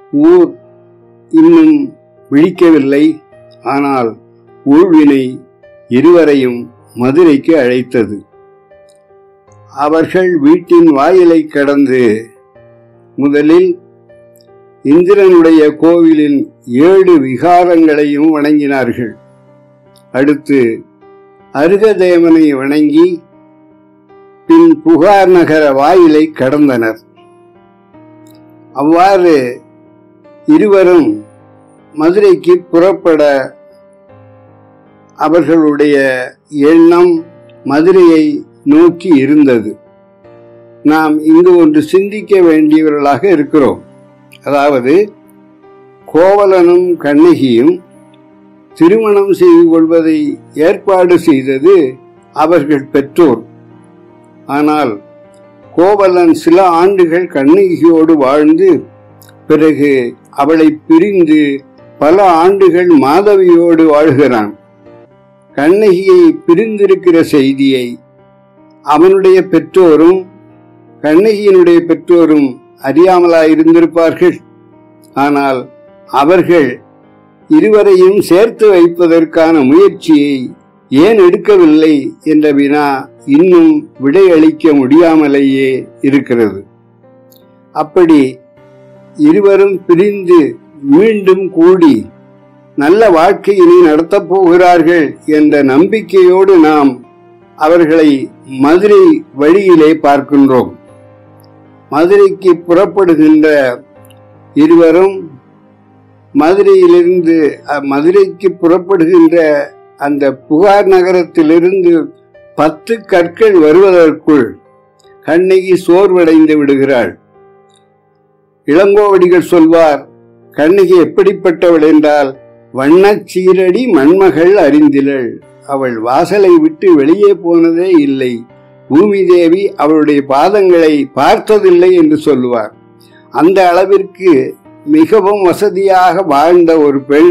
ஊர் இன்னும் விழிக்கவில்லை ஆனால் ஊழ்வினை இருவரையும் மதுரைக்கு அழைத்தது அவர்கள் வீட்டின் வாயிலை கடந்து முதலில் இந்திரனுடைய கோவிலின் ஏழு விகாரங்களையும் வணங்கினார்கள் அடுத்து அருகதேவனை வணங்கி பின் புகார் நகர வாயிலை கடந்தனர் அவ்வாறு இருவரும் மதுரைக்கு புறப்பட அவர்களுடைய எண்ணம் மதுரையை நோக்கி இருந்தது நாம் இங்கு ஒன்று சிந்திக்க வேண்டியவர்களாக இருக்கிறோம் அதாவது கோவலனும் கண்ணகியும் திருமணம் செய்து கொள்வதை ஏற்பாடு செய்தது அவர்கள் பெற்றோர் ஆனால் கோவலன் சில ஆண்டுகள் கண்ணகியோடு வாழ்ந்து பிறகு அவளை பிரிந்து பல ஆண்டுகள் மாதவியோடு வாழ்கிறான் கண்ணகியை பிரிந்திருக்கிற செய்தியை அவனுடைய பெற்றோரும் கண்ணகியினுடைய பெற்றோரும் அறியாமலா இருந்திருப்பார்கள் ஆனால் அவர்கள் இருவரையும் சேர்த்து வைப்பதற்கான முயற்சியை ஏன் எடுக்கவில்லை என்ற வினா இன்னும் விடையளிக்க முடியாமலேயே இருக்கிறது அப்படி இருவரும் பிரிந்து மீண்டும் கூடி நல்ல வாழ்க்கையினை நடத்தப் போகிறார்கள் என்ற நம்பிக்கையோடு நாம் அவர்களை மதுரை வழியிலே பார்க்கின்றோம் மதுரைக்கு புறப்படுகின்ற இருவரும் மதுரையிலிருந்து அ, மதுரைக்கு புறப்படுகின்ற அந்த புகார் நகரத்திலிருந்து பத்து கற்கள் வருவதற்குள் கண்ணகி சோர்வடைந்து விடுகிறாள் இளங்கோவடிகள் சொல்வார் கண்ணகி எப்படிப்பட்டவள் என்றால் வண்ணச் சீரடி மண்மகள் அறிந்திலள் அவள் வாசலை விட்டு வெளியே போனதே இல்லை பூமி தேவி அவளுடைய பாதங்களை பார்த்ததில்லை என்று சொல்லுவார் அந்த அளவிற்கு மிகவும் வசதியாக வாழ்ந்த ஒரு பெண்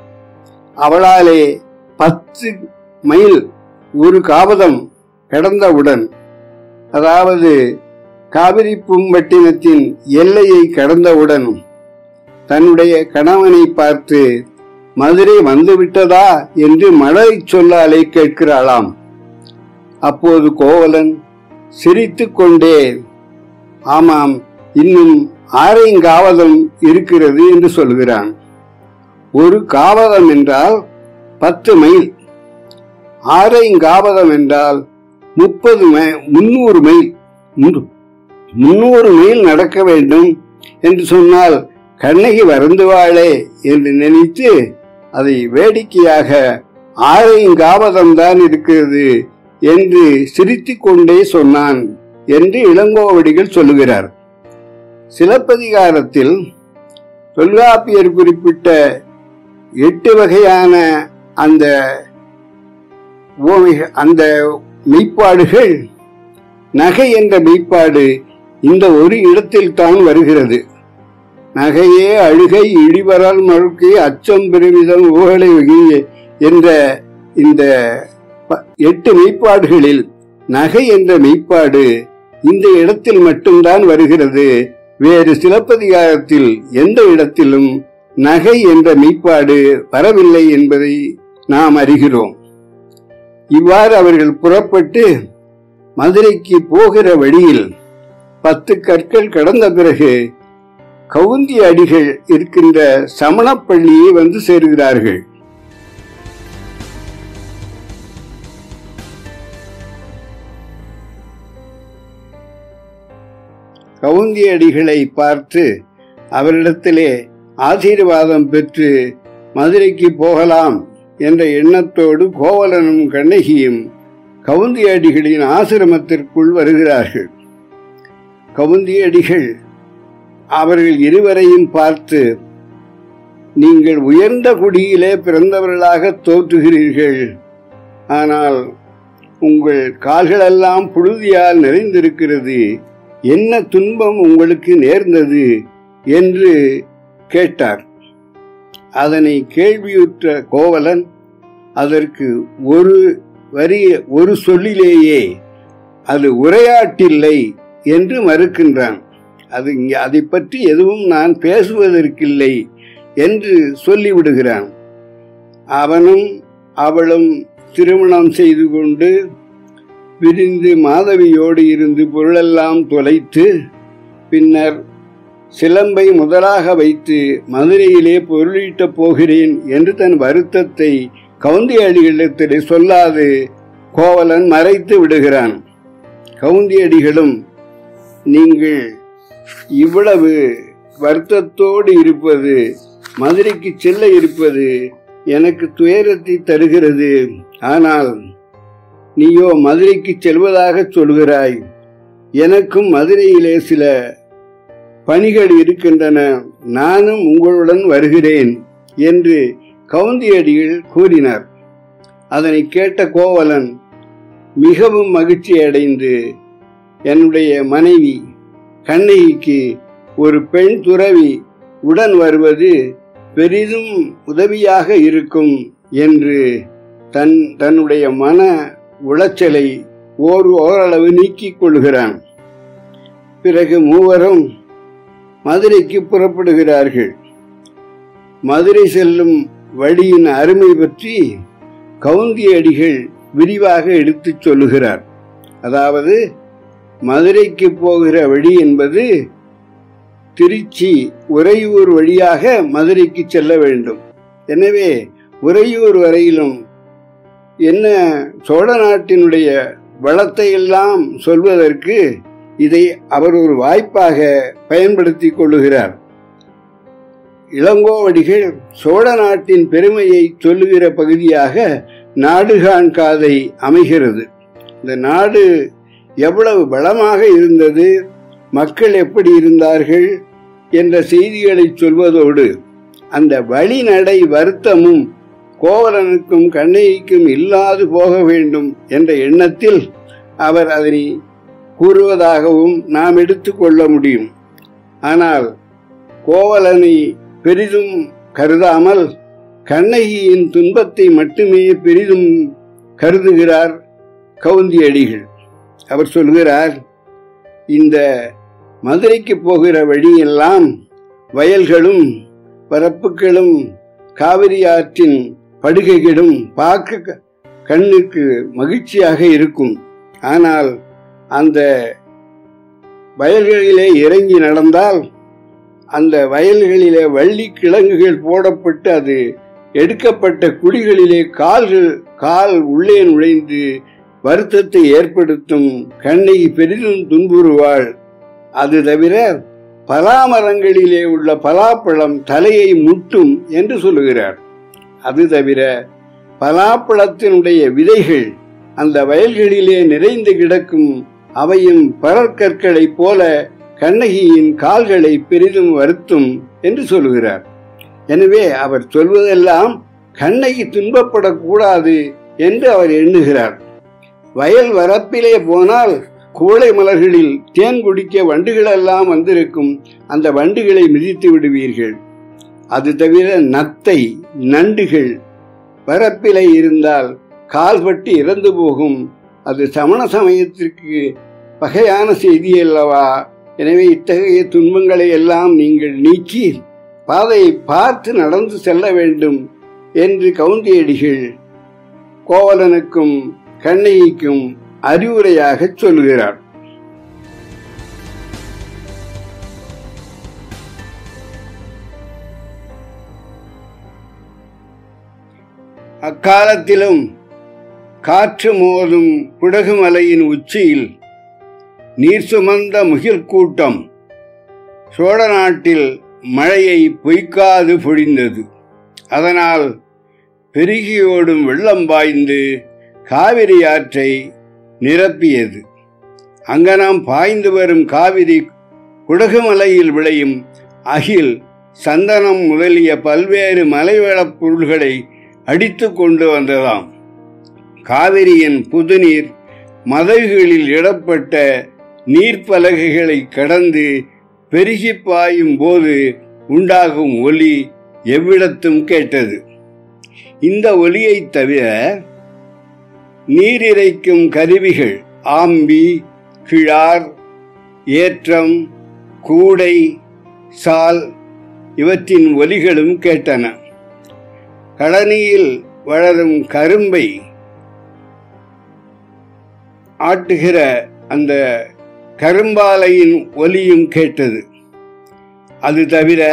அவளாலே பத்து மைல் ஒரு காவதம் கடந்தவுடன் அதாவது காவிரி பூம்பட்டினத்தின் எல்லையை கடந்தவுடன் தன்னுடைய கணவனை பார்த்து மதுரை வந்துவிட்டதா என்று மழை சொல்லாலே கேட்கிறாளாம் அப்போது கோவலன் சிரித்துக் கொண்டே ஆமாம் இன்னும் ஆரைங்காவதம் இருக்கிறது என்று சொல்கிறான் ஒரு காவதம் என்றால் பத்து மைல் ஆரைங்காவதம் என்றால் முப்பது முன்னூறு மைல் முன்னு- முன்னூறு மைல் நடக்க வேண்டும் என்று சொன்னால் கண்ணகி வருந்துவாளே என்று நினைத்து அதை வேடிக்கையாக ஆரைங்காவதம் தான் இருக்கிறது என்று சிரித்துக் கொண்டே சொன்னான் என்று இளங்கோவடிகள் சொல்லுகிறார் சிலப்பதிகாரத்தில் தொல்காப்பியர் குறிப்பிட்ட எட்டு வகையான அந்த ஓமை அந்த மெய்ப்பாடுகள் நகை என்ற மெய்ப்பாடு இந்த ஒரு இடத்தில் தான் வருகிறது நகையே அழுகை இழிவரால் மழுக்கை அச்சம் பெருமிதம் ஓகலை வகிய என்ற இந்த ப- எட்டு மெய்ப்பாடுகளில் நகை என்ற மெய்ப்பாடு இந்த இடத்தில் மட்டும்தான் வருகிறது வேறு சிலப்பதிகாரத்தில் எந்த இடத்திலும் நகை என்ற மெய்ப்பாடு வரவில்லை என்பதை நாம் அறிகிறோம் இவ்வாறு அவர்கள் புறப்பட்டு மதுரைக்கு போகிற வழியில் பத்து கற்கள் கடந்த பிறகு கவுந்தி அடிகள் இருக்கின்ற சமணப்பள்ளியை வந்து சேருகிறார்கள் கவுந்தி அடிகளை பார்த்து அவரிடத்திலே ஆசீர்வாதம் பெற்று மதுரைக்கு போகலாம் என்ற எண்ணத்தோடு கோவலனும் கண்ணகியும் கவுந்தி அடிகளின் ஆசிரமத்திற்குள் வருகிறார்கள் கவுந்தி அடிகள் அவர்கள் இருவரையும் பார்த்து நீங்கள் உயர்ந்த குடியிலே பிறந்தவர்களாக தோற்றுகிறீர்கள் ஆனால் உங்கள் கால்களெல்லாம் புழுதியால் நிறைந்திருக்கிறது என்ன துன்பம் உங்களுக்கு நேர்ந்தது என்று கேட்டார் அதனை கேள்வியுற்ற கோவலன் அதற்கு ஒரு வரி ஒரு சொல்லிலேயே அது உரையாட்டில்லை என்று மறுக்கின்றான் அது இங்கே அதை பற்றி எதுவும் நான் பேசுவதற்கில்லை என்று சொல்லிவிடுகிறான் அவனும் அவளும் திருமணம் செய்து கொண்டு விரிந்து மாதவியோடு இருந்து பொருளெல்லாம் தொலைத்து பின்னர் சிலம்பை முதலாக வைத்து மதுரையிலே பொருளீட்டப் போகிறேன் என்று தன் வருத்தத்தை கவுந்தியடிகளிடத்திலே சொல்லாது கோவலன் மறைத்து விடுகிறான் கவுந்தியடிகளும் நீங்கள் இவ்வளவு வருத்தத்தோடு இருப்பது மதுரைக்கு செல்ல இருப்பது எனக்கு துயரத்தை தருகிறது ஆனால் நீயோ மதுரைக்கு செல்வதாக சொல்கிறாய் எனக்கும் மதுரையிலே சில பணிகள் இருக்கின்றன நானும் உங்களுடன் வருகிறேன் என்று கவுந்தியடிகள் கூறினார் அதனை கேட்ட கோவலன் மிகவும் மகிழ்ச்சி அடைந்து என்னுடைய மனைவி கண்ணகிக்கு ஒரு பெண் துறவி உடன் வருவது பெரிதும் உதவியாக இருக்கும் என்று தன் தன்னுடைய மன உளைச்சலை ஓர் ஓரளவு நீக்கிக் கொள்கிறான் பிறகு மூவரும் மதுரைக்கு புறப்படுகிறார்கள் மதுரை செல்லும் வழியின் அருமை பற்றி கவுந்தியடிகள் விரிவாக எடுத்துச் சொல்லுகிறார் அதாவது மதுரைக்கு போகிற வழி என்பது திருச்சி உறையூர் வழியாக மதுரைக்கு செல்ல வேண்டும் எனவே உறையூர் வரையிலும் என்ன சோழ நாட்டினுடைய வளத்தை எல்லாம் சொல்வதற்கு இதை அவர் ஒரு வாய்ப்பாக பயன்படுத்தி கொள்ளுகிறார் இளங்கோவடிகள் சோழ நாட்டின் பெருமையை சொல்லுகிற பகுதியாக நாடுகான் காதை அமைகிறது இந்த நாடு எவ்வளவு பலமாக இருந்தது மக்கள் எப்படி இருந்தார்கள் என்ற செய்திகளை சொல்வதோடு அந்த வழிநடை வருத்தமும் கோவலனுக்கும் கண்ணகிக்கும் இல்லாது போக வேண்டும் என்ற எண்ணத்தில் அவர் அதனை கூறுவதாகவும் நாம் எடுத்துக்கொள்ள முடியும் ஆனால் கோவலனை பெரிதும் கருதாமல் கண்ணகியின் துன்பத்தை மட்டுமே பெரிதும் கருதுகிறார் கவுந்தியடிகள் அவர் சொல்கிறார் இந்த மதுரைக்கு போகிற வழியெல்லாம் வயல்களும் பரப்புகளும் காவிரி ஆற்றின் படுகைகளும் பார்க்க கண்ணுக்கு மகிழ்ச்சியாக இருக்கும் ஆனால் அந்த வயல்களிலே இறங்கி நடந்தால் அந்த வயல்களிலே வள்ளி கிழங்குகள் போடப்பட்டு அது எடுக்கப்பட்ட குழிகளிலே கால்கள் கால் உள்ளே நுழைந்து வருத்தத்தை ஏற்படுத்தும் கண்ணகி பெரிதும் துன்புறுவாள் அது தவிர பலாமரங்களிலே உள்ள பலாப்பழம் தலையை முட்டும் என்று சொல்லுகிறார் அது தவிர பலாப்பழத்தினுடைய விதைகள் அந்த வயல்களிலே நிறைந்து கிடக்கும் அவையும் பரற்கற்களைப் போல கண்ணகியின் கால்களை பெரிதும் வருத்தும் என்று சொல்லுகிறார் எனவே அவர் சொல்வதெல்லாம் கண்ணகி துன்பப்படக்கூடாது என்று அவர் எண்ணுகிறார் வயல் வரப்பிலே போனால் கோழை மலர்களில் தேன் குடிக்க வண்டுகளெல்லாம் வந்திருக்கும் அந்த வண்டுகளை மிதித்து விடுவீர்கள் அது தவிர நத்தை நண்டுகள் வரப்பிலே இருந்தால் கால்பட்டு இறந்து போகும் அது சமண சமயத்திற்கு பகையான செய்தி அல்லவா எனவே இத்தகைய துன்பங்களை எல்லாம் நீங்கள் நீக்கி பாதையை பார்த்து நடந்து செல்ல வேண்டும் என்று கவுந்தியடிகள் கோவலனுக்கும் கண்ணகிக்கும் அறிவுரையாக சொல்கிறார் அக்காலத்திலும் காற்று மோதும் குடகுமலையின் உச்சியில் நீர் சுமந்த முகில் கூட்டம் சோழ நாட்டில் மழையை பொய்க்காது பொழிந்தது அதனால் பெருகியோடும் வெள்ளம் பாய்ந்து காவிரி ஆற்றை நிரப்பியது அங்கனம் பாய்ந்து வரும் காவிரி குடகுமலையில் விளையும் அகில் சந்தனம் முதலிய பல்வேறு மலைவளப் பொருள்களை அடித்து கொண்டு வந்ததாம் காவிரியின் புதுநீர் மதகுகளில் இடப்பட்ட நீர்ப்பலகைகளை கடந்து பெருகி பாயும் போது உண்டாகும் ஒலி எவ்விடத்தும் கேட்டது இந்த ஒலியை தவிர நீரிறைக்கும் கருவிகள் ஆம்பி கிழார் ஏற்றம் கூடை சால் இவற்றின் ஒலிகளும் கேட்டன கழனியில் வளரும் கரும்பை ஆட்டுகிற அந்த கரும்பாலையின் ஒலியும் கேட்டது அது தவிர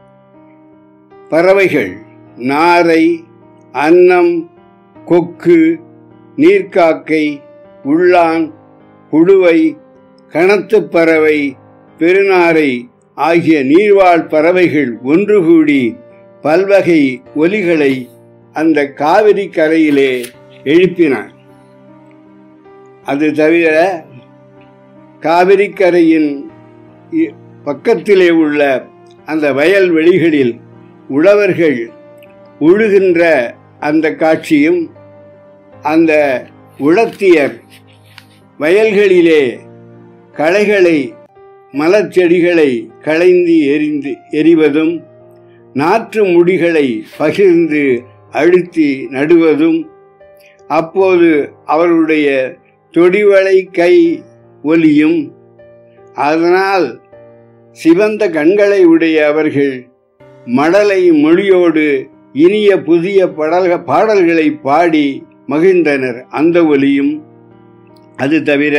பறவைகள் நாரை அன்னம் கொக்கு நீர்க்காக்கை உள்ளான் குழுவை கணத்துப் பறவை பெருநாரை ஆகிய நீர்வாழ் பறவைகள் ஒன்று கூடி பல்வகை ஒலிகளை அந்த காவிரி கரையிலே எழுப்பின அது தவிர காவிரி கரையின் இ- பக்கத்திலே உள்ள அந்த வயல்வெளிகளில் உழவர்கள் உழுகின்ற அந்த காட்சியும் அந்த உழத்தியர் வயல்களிலே களைகளை மலர்ச்செடிகளை களைந்து எரிந்து எறிவதும் நாற்று முடிகளை பகிர்ந்து அழுத்தி நடுவதும் அப்போது அவருடைய தொடிவளை கை ஒலியும் அதனால் சிவந்த கண்களை உடைய அவர்கள் மடலை மொழியோடு இனிய புதிய படல்க பாடல்களை பாடி மகிழ்ந்தனர் அந்த ஒலியும் அது தவிர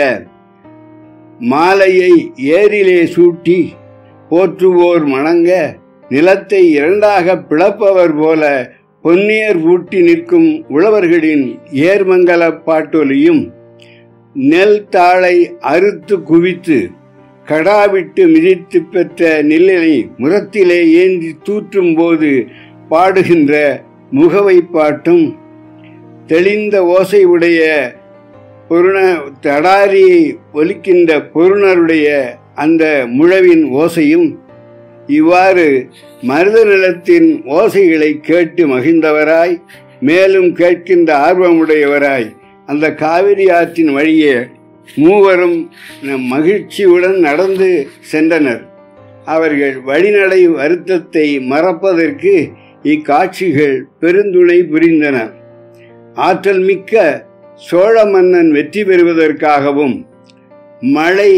மாலையை ஏரிலே சூட்டி போற்றுவோர் மணங்க நிலத்தை இரண்டாக பிளப்பவர் போல பொன்னியர் பூட்டி நிற்கும் உழவர்களின் ஏர்மங்கல பாட்டொலியும் நெல் தாளை அறுத்து குவித்து கடாவிட்டு மிதித்து பெற்ற நெல்லினை முரத்திலே ஏந்தி தூற்றும் போது பாடுகின்ற முகவை பாட்டும் தெளிந்த ஓசை உடைய பொருண தடாரியை ஒலிக்கின்ற பொருணருடைய அந்த முழவின் ஓசையும் இவ்வாறு மருத நிலத்தின் ஓசைகளை கேட்டு மகிழ்ந்தவராய் மேலும் கேட்கின்ற ஆர்வமுடையவராய் அந்த காவிரி ஆற்றின் வழியே மூவரும் நம் மகிழ்ச்சியுடன் நடந்து சென்றனர் அவர்கள் வழிநடை வருத்தத்தை மறப்பதற்கு இக்காட்சிகள் பெருந்துணை புரிந்தன ஆற்றல் மிக்க சோழ மன்னன் வெற்றி பெறுவதற்காகவும் மழை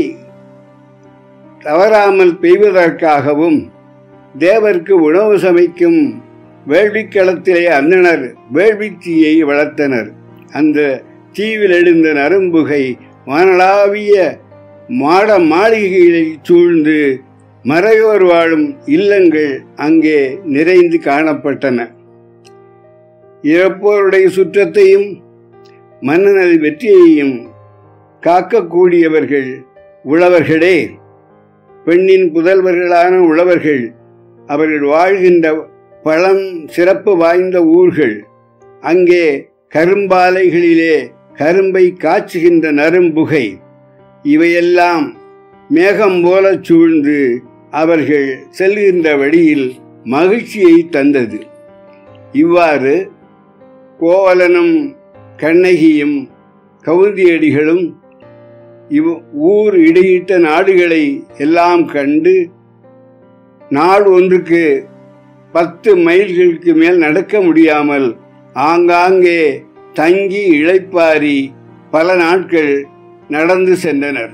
தவறாமல் பெய்வதற்காகவும் தேவர்க்கு உணவு சமைக்கும் வேள்விக்களத்திலே அந்தணர் வேள்வித்தீயை வளர்த்தனர் அந்த தீவில் எழுந்த நரும்புகை வானளாவிய மாட மாளிகைகளை சூழ்ந்து மறையோர் வாழும் இல்லங்கள் அங்கே நிறைந்து காணப்பட்டன இறப்போருடைய சுற்றத்தையும் மன்னனது வெற்றியையும் காக்கக்கூடியவர்கள் உழவர்களே பெண்ணின் புதல்வர்களான உழவர்கள் அவர்கள் வாழ்கின்ற பழம் சிறப்பு வாய்ந்த ஊர்கள் அங்கே கரும்பாலைகளிலே கரும்பை காய்ச்சுகின்ற நரும்புகை இவையெல்லாம் மேகம் போல சூழ்ந்து அவர்கள் செல்கின்ற வழியில் மகிழ்ச்சியை தந்தது இவ்வாறு கோவலனும் கண்ணகியும் கவுந்தியடிகளும் இவ் ஊர் இடையிட்ட நாடுகளை எல்லாம் கண்டு நாள் ஒன்றுக்கு பத்து மைல்களுக்கு மேல் நடக்க முடியாமல் ஆங்காங்கே தங்கி இளைப்பாரி பல நாட்கள் நடந்து சென்றனர்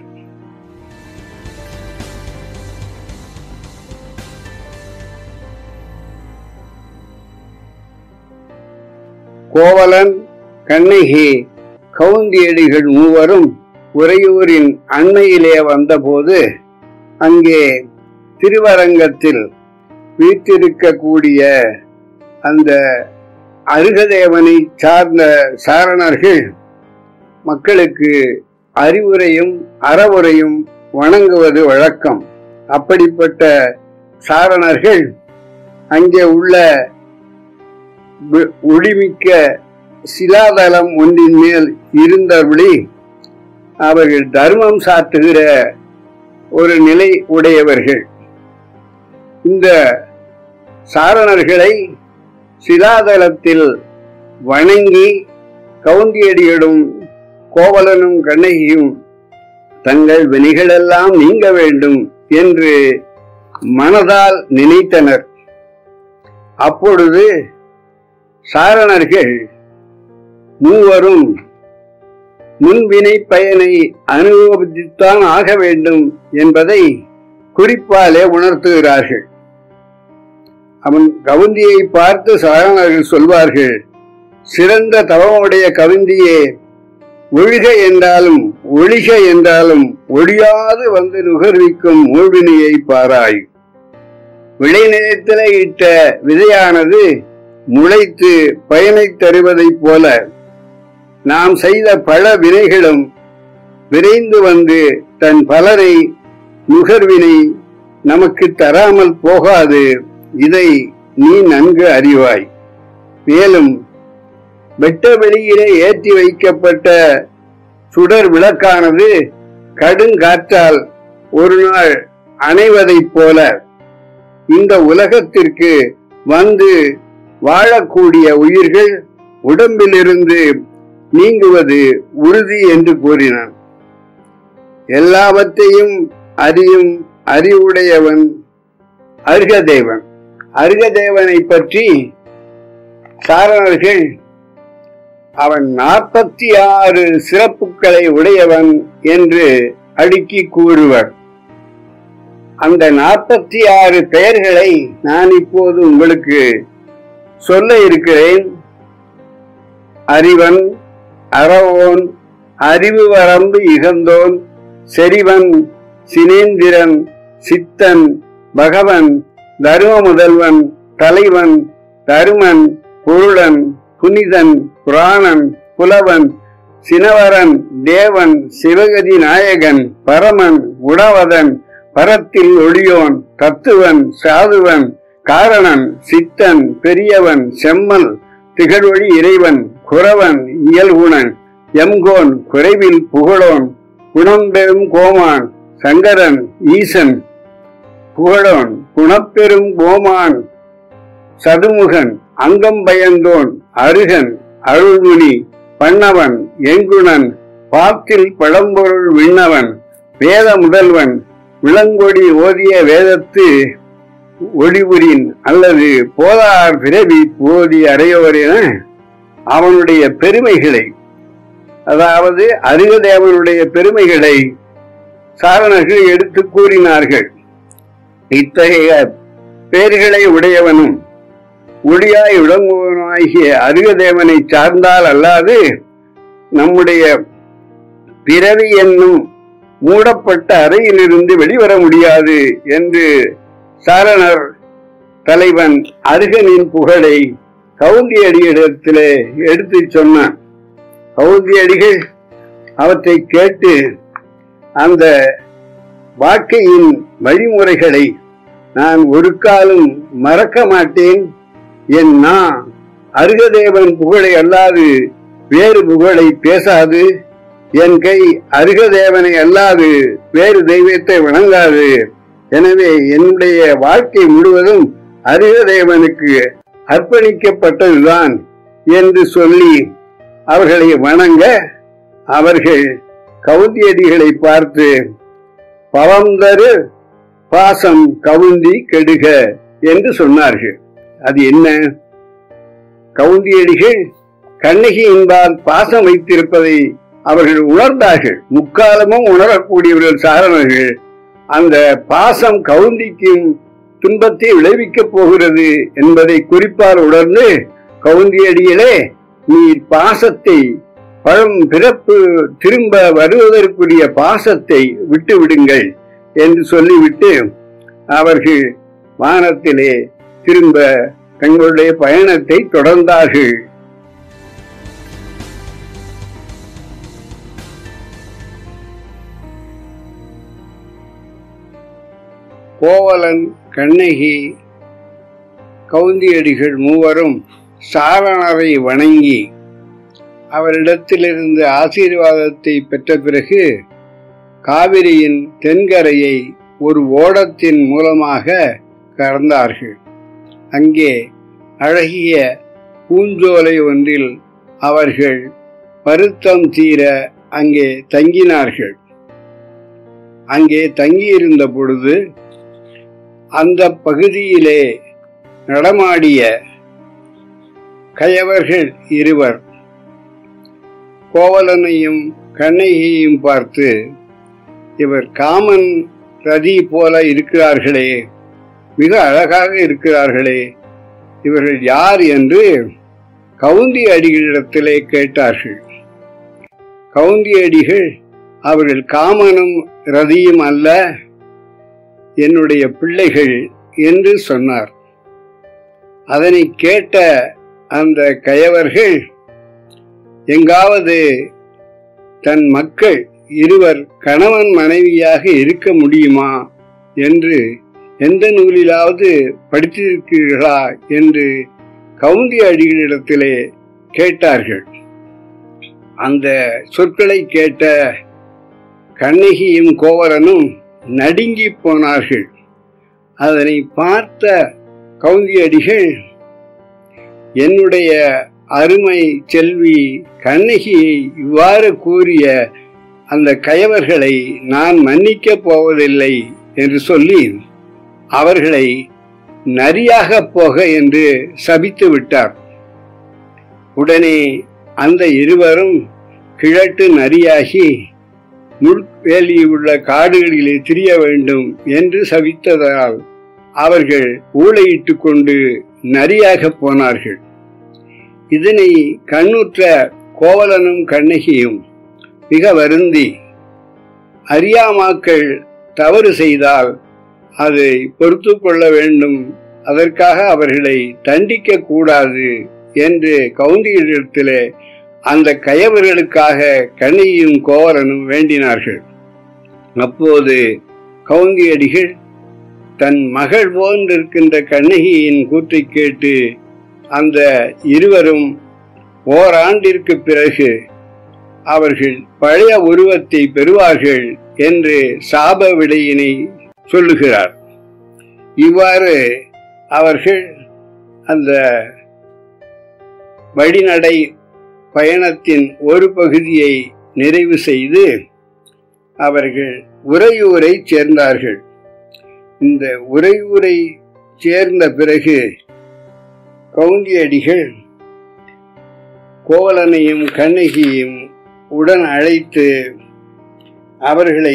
கோவலன் கண்ணகி கவுந்தியடிகள் மூவரும் உறையூரின் அண்மையிலே வந்தபோது அங்கே திருவரங்கத்தில் வீற்றிருக்கக்கூடிய அந்த அருகதேவனை சார்ந்த சாரணர்கள் மக்களுக்கு அறிவுரையும் அறவுரையும் வணங்குவது வழக்கம் அப்படிப்பட்ட சாரணர்கள் அங்கே உள்ள வி- ஒளிமிக்க சிலாதலம் ஒன்றின் மேல் இருந்தபடி அவர்கள் தர்மம் சாட்டுகிற ஒரு நிலை உடையவர்கள் இந்த சாரணர்களை சிலாதலத்தில் வணங்கி கவுந்தியடிகளும் கோவலனும் கண்ணகியும் தங்கள் வினைகளெல்லாம் நீங்க வேண்டும் என்று மனதால் நினைத்தனர் அப்பொழுது சாரணர்கள் மூவரும் முன்வினை பயனை அனுபவித்துத்தான் ஆக வேண்டும் என்பதை குறிப்பாலே உணர்த்துகிறார்கள் அவன் கவுந்தியை பார்த்து சாரணர்கள் சொல்வார்கள் சிறந்த தவமுடைய கவுந்தியே ஒழுக என்றாலும் ஒழிக என்றாலும் ஒழியாது வந்து நுகர்விக்கும் மூழ்வினியை பாராய் விளைநிலத்திலே இட்ட விதையானது முளைத்து பயனை தருவதைப் போல நாம் செய்த பல வினைகளும் விரைந்து வந்து தன் பலரை நுகர்வினை நமக்கு தராமல் போகாது இதை நீ நன்கு அறிவாய் மேலும் வெட்ட வெளியிலே ஏற்றி வைக்கப்பட்ட சுடர் விளக்கானது கடுங்காற்றால் ஒரு நாள் அணைவதைப் போல இந்த உலகத்திற்கு வந்து வாழக்கூடிய உயிர்கள் உடம்பிலிருந்து நீங்குவது உறுதி என்று கூறினான் எல்லாவற்றையும் அறியும் அறிவுடையவன் அருகதேவன் அருகதேவனை பற்றி சாரணர்கள் அவன் நாற்பத்தி ஆறு சிறப்புகளை உடையவன் என்று அடுக்கி கூறுவர் அந்த நாற்பத்தி ஆறு பெயர்களை நான் இப்போது உங்களுக்கு சொல்ல இருக்கிறேன் அறிவன் அறவோன் அறிவு வரம்பு இகந்தோன் செறிவன் சினேந்திரன் சித்தன் பகவன் தரும முதல்வன் தலைவன் தருமன் பொருளன் புனிதன் புராணன் புலவன் சினவரன் தேவன் சிவகதி நாயகன் பரமன் உடவதன் பரத்தில் ஒளியோன் தத்துவன் சாதுவன் காரணன் சித்தன் பெரியவன் செம்மல் திகழொளி இறைவன் குறவன் இயல்குணன் எம்கோன் குறைவில் புகழோன் குணம் பெறும் கோமான் சங்கரன் ஈசன் புகழோன் குணப்பெரும் கோமான் சதுமுகன் அங்கம் பயந்தோன் அருகன் அருள்முனி பண்ணவன் எங்குணன் பாத்தில் பழம்பொருள் விண்ணவன் வேத முதல்வன் விளங்கொடி ஓதிய வேதத்து ஒளிபுரின் அல்லது போதார் பிறவி போதி அறையோரென அவனுடைய பெருமைகளை அதாவது அருகதேவனுடைய பெருமைகளை சாரணர்கள் எடுத்து கூறினார்கள் இத்தகைய பெயர்களை உடையவனும் ஒளியாய் விளங்குவனாகிய அருகதேவனை சார்ந்தால் அல்லாது நம்முடைய பிறவி என்னும் மூடப்பட்ட அறையிலிருந்து வெளிவர முடியாது என்று சாரணர் தலைவன் அருகனின் புகழை கவுந்தியடிகளிடத்திலே எடுத்துச் சொன்னான் கவுந்தியடிகள் அவற்றை கேட்டு அந்த வாழ்க்கையின் வழிமுறைகளை நான் ஒரு காலம் மறக்க மாட்டேன் என் நான் அருகதேவன் புகழை அல்லாது வேறு புகழை பேசாது என் கை அருகதேவனை அல்லாது வேறு தெய்வத்தை வணங்காது எனவே என்னுடைய வாழ்க்கை முழுவதும் அருகதேவனுக்கு அர்ப்பணிக்கப்பட்டதுதான் என்று சொல்லி அவர்களை வணங்க அவர்கள் கவுந்தியடிகளை பார்த்து பவந்தரு பாசம் கவுந்தி கெடுக என்று சொன்னார்கள் அது என்ன கவுந்தியடிகள் கண்ணகி என்பால் பாசம் வைத்திருப்பதை அவர்கள் உணர்ந்தார்கள் முக்காலமும் உணரக்கூடியவர்கள் சாரணர்கள் அந்த பாசம் கவுந்திக்கும் துன்பத்தை விளைவிக்கப் போகிறது என்பதை குறிப்பால் உணர்ந்து கவுந்தியடிகளே நீர் பாசத்தை பழம் பிறப்பு திரும்ப வருவதற்குரிய பாசத்தை விட்டு விடுங்கள் என்று சொல்லிவிட்டு அவர்கள் வானத்திலே திரும்ப தங்களுடைய பயணத்தை தொடர்ந்தார்கள் கோவலன் கண்ணகி கவுந்தியடிகள் மூவரும் சாரணரை வணங்கி அவரிடத்திலிருந்து ஆசீர்வாதத்தை பெற்ற பிறகு காவிரியின் தென்கரையை ஒரு ஓடத்தின் மூலமாக கடந்தார்கள் அங்கே அழகிய பூஞ்சோலை ஒன்றில் அவர்கள் வருத்தம் தீர அங்கே தங்கினார்கள் அங்கே தங்கியிருந்த பொழுது அந்த பகுதியிலே நடமாடிய கயவர்கள் இருவர் கோவலனையும் கண்ணகியையும் பார்த்து இவர் காமன் ரதி போல இருக்கிறார்களே மிக அழகாக இருக்கிறார்களே இவர்கள் யார் என்று கவுந்தி அடிகளிடத்திலே கேட்டார்கள் கவுந்தி அடிகள் அவர்கள் காமனும் ரதியும் அல்ல என்னுடைய பிள்ளைகள் என்று சொன்னார் அதனை கேட்ட அந்த கயவர்கள் எங்காவது தன் மக்கள் இருவர் கணவன் மனைவியாக இருக்க முடியுமா என்று எந்த நூலிலாவது படித்திருக்கிறீர்களா என்று கவுந்தி அடிகளிடத்திலே கேட்டார்கள் அந்த சொற்களை கேட்ட கண்ணகியும் கோவலனும் நடுங்கி போனார்கள் அதனை பார்த்த கவுந்தி அடிகள் என்னுடைய அருமை செல்வி கண்ணகியை இவ்வாறு கூறிய அந்த கயவர்களை நான் மன்னிக்கப் போவதில்லை என்று சொல்லி அவர்களை நரியாக போக என்று சபித்து விட்டார் உடனே அந்த இருவரும் கிழட்டு நரியாகி முள்வேலி உள்ள காடுகளிலே திரிய வேண்டும் என்று சபித்ததால் அவர்கள் ஊழையிட்டு கொண்டு நரியாக போனார்கள் இதனை கண்ணுற்ற கோவலனும் கண்ணகியும் மிக வருந்தி அறியாமாக்கள் தவறு செய்தால் அதை பொறுத்து கொள்ள வேண்டும் அதற்காக அவர்களை தண்டிக்க கூடாது என்று கவுந்தியிடத்திலே அந்த கயவர்களுக்காக கண்ணியும் கோவலனும் வேண்டினார்கள் அப்போது கவுந்தியடிகள் தன் மகள் போன்றிருக்கின்ற கண்ணகியின் கூற்றை கேட்டு அந்த இருவரும் ஓராண்டிற்கு பிறகு அவர்கள் பழைய உருவத்தை பெறுவார்கள் என்று சாப விடையினை சொல்லுகிறார் இவ்வாறு அவர்கள் அந்த வழிநடை பயணத்தின் ஒரு பகுதியை நிறைவு செய்து அவர்கள் உறையூரை சேர்ந்தார்கள் இந்த உறையூரை சேர்ந்த பிறகு கவுந்தியடிகள் கோவலனையும் கண்ணகியையும் உடன் அழைத்து அவர்களை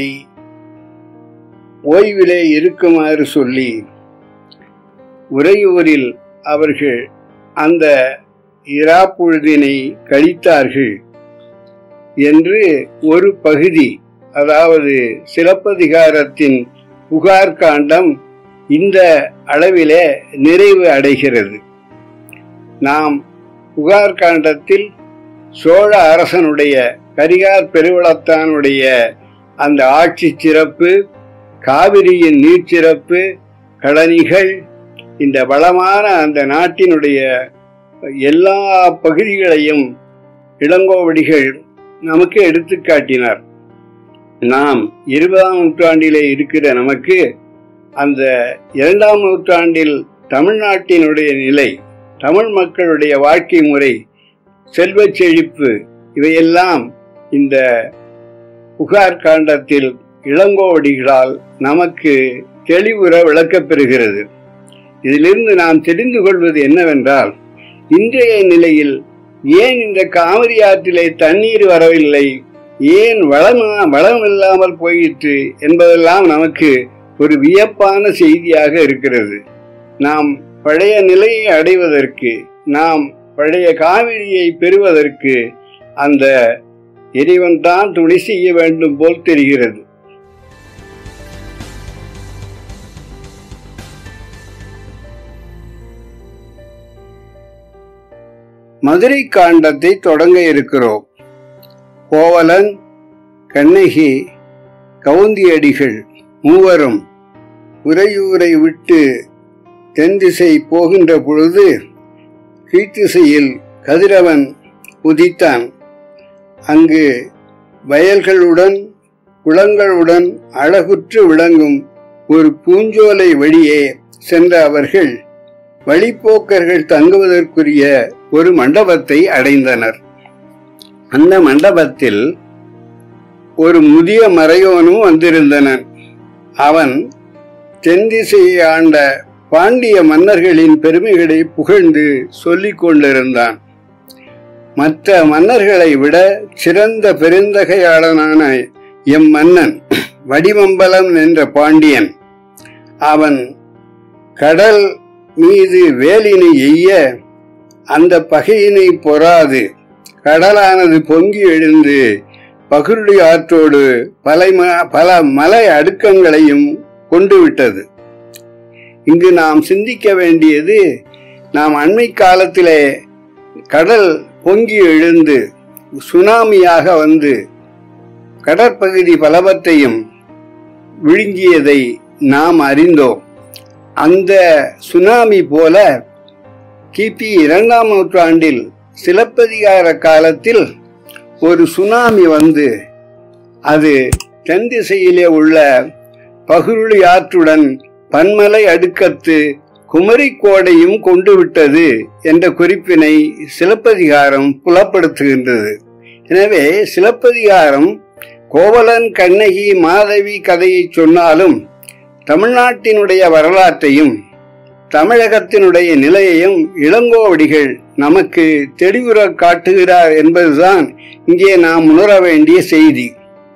ஓய்விலே இருக்குமாறு சொல்லி உறையூரில் அவர்கள் அந்த இராப்பொழுதினை கழித்தார்கள் என்று ஒரு பகுதி அதாவது சிலப்பதிகாரத்தின் புகார் காண்டம் இந்த அளவிலே நிறைவு அடைகிறது நாம் புகார் காண்டத்தில் சோழ அரசனுடைய கரிகார் பெருவளத்தானுடைய அந்த ஆட்சி சிறப்பு காவிரியின் நீர்ச்சிறப்பு கழனிகள் இந்த வளமான அந்த நாட்டினுடைய எல்லா பகுதிகளையும் இளங்கோவடிகள் நமக்கு எடுத்து காட்டினார் நாம் இருபதாம் நூற்றாண்டிலே இருக்கிற நமக்கு அந்த இரண்டாம் நூற்றாண்டில் தமிழ்நாட்டினுடைய நிலை தமிழ் மக்களுடைய வாழ்க்கை முறை செல்வச் செழிப்பு இவையெல்லாம் இந்த புகார் காண்டத்தில் இளங்கோவடிகளால் நமக்கு தெளிவுற விளக்கப்பெறுகிறது இதிலிருந்து நாம் தெரிந்து கொள்வது என்னவென்றால் இன்றைய நிலையில் ஏன் இந்த காவிரி ஆற்றிலே தண்ணீர் வரவில்லை ஏன் வளம் வளம் இல்லாமல் போயிற்று என்பதெல்லாம் நமக்கு ஒரு வியப்பான செய்தியாக இருக்கிறது நாம் பழைய நிலையை அடைவதற்கு நாம் பழைய காவிரியை பெறுவதற்கு அந்த இறைவன் தான் துணை செய்ய வேண்டும் போல் தெரிகிறது மதுரை காண்டத்தை தொடங்க இருக்கிறோம் கோவலன் கண்ணகி கவுந்தியடிகள் மூவரும் உறையூரை விட்டு தென் திசை போகின்ற பொழுது கீழ்த்திசையில் கதிரவன் உதித்தான் அங்கு வயல்களுடன் குளங்களுடன் அழகுற்று விளங்கும் ஒரு பூஞ்சோலை வழியே சென்ற அவர்கள் வழிப்போக்கர்கள் தங்குவதற்குரிய ஒரு மண்டபத்தை அடைந்தனர் அந்த மண்டபத்தில் ஒரு முதிய மறையோனும் வந்திருந்தனன் அவன் தென்திசையை ஆண்ட பாண்டிய மன்னர்களின் பெருமைகளை புகழ்ந்து சொல்லிக் கொண்டிருந்தான் மற்ற மன்னர்களை விட சிறந்த பெருந்தகையாளனான எம் மன்னன் வடிவம்பலம் என்ற பாண்டியன் அவன் கடல் மீது வேலினை எய்ய அந்த பகையினை பொறாது கடலானது பொங்கி எழுந்து பகுருடி ஆற்றோடு பல ம- பல மலை அடுக்கங்களையும் கொண்டு விட்டது இங்கு நாம் சிந்திக்க வேண்டியது நாம் அண்மை காலத்திலே கடல் பொங்கி எழுந்து சுனாமியாக வந்து கடற்பகுதி பலவற்றையும் விழுங்கியதை நாம் அறிந்தோம் அந்த சுனாமி போல கிபி இரண்டாம் நூற்றாண்டில் சிலப்பதிகார காலத்தில் ஒரு சுனாமி வந்து அது தென் திசையிலே உள்ள பகுருளி ஆற்றுடன் பன்மலை அடுக்கத்து குமரிக்கோடையும் கொண்டு விட்டது என்ற குறிப்பினை சிலப்பதிகாரம் புலப்படுத்துகின்றது எனவே சிலப்பதிகாரம் கோவலன் கண்ணகி மாதவி கதையை சொன்னாலும் தமிழ்நாட்டினுடைய வரலாற்றையும் தமிழகத்தினுடைய நிலையையும் இளங்கோவடிகள் நமக்கு தெளிவுற காட்டுகிறார் என்பதுதான் இங்கே நாம் உணர வேண்டிய செய்தி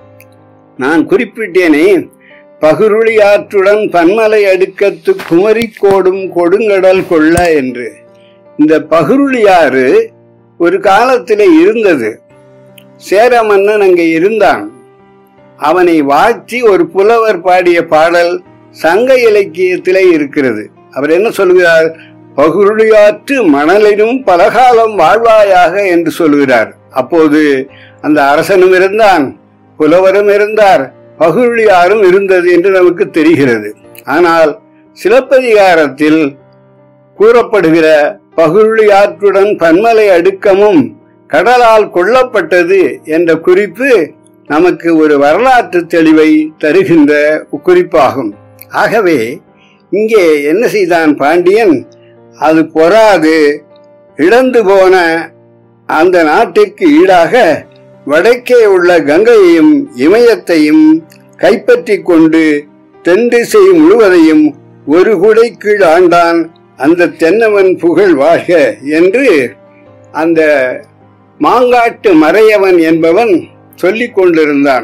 நான் குறிப்பிட்டேனே பகுருளி ஆற்றுடன் பன்மலை அடுக்கத்து குமரி கோடும் கொடுங்கடல் கொள்ள என்று இந்த பகுருளியாறு ஒரு காலத்திலே இருந்தது சேர மன்னன் அங்கே இருந்தான் அவனை வாழ்த்தி ஒரு புலவர் பாடிய பாடல் சங்க இலக்கியத்திலே இருக்கிறது அவர் என்ன சொல்கிறார் பகுருளியாற்று மணலினும் பலகாலம் வாழ்வாயாக என்று சொல்கிறார் அப்போது அந்த அரசனும் இருந்தான் புலவரும் இருந்தார் பகுருளியாரும் இருந்தது என்று நமக்கு தெரிகிறது ஆனால் சிலப்பதிகாரத்தில் கூறப்படுகிற பகுருளி ஆற்றுடன் பன்மலை அடுக்கமும் கடலால் கொல்லப்பட்டது என்ற குறிப்பு நமக்கு ஒரு வரலாற்று தெளிவை தருகின்ற குறிப்பாகும் ஆகவே இங்கே என்ன செய்தான் பாண்டியன் அது பொறாது இழந்து போன அந்த நாட்டிற்கு ஈடாக வடக்கே உள்ள கங்கையையும் இமயத்தையும் கைப்பற்றி கொண்டு தென் திசை முழுவதையும் ஒரு குடை கீழ் ஆண்டான் அந்த தென்னவன் புகழ் வாழ்க என்று அந்த மாங்காட்டு மறையவன் என்பவன் சொல்லிக் கொண்டிருந்தான்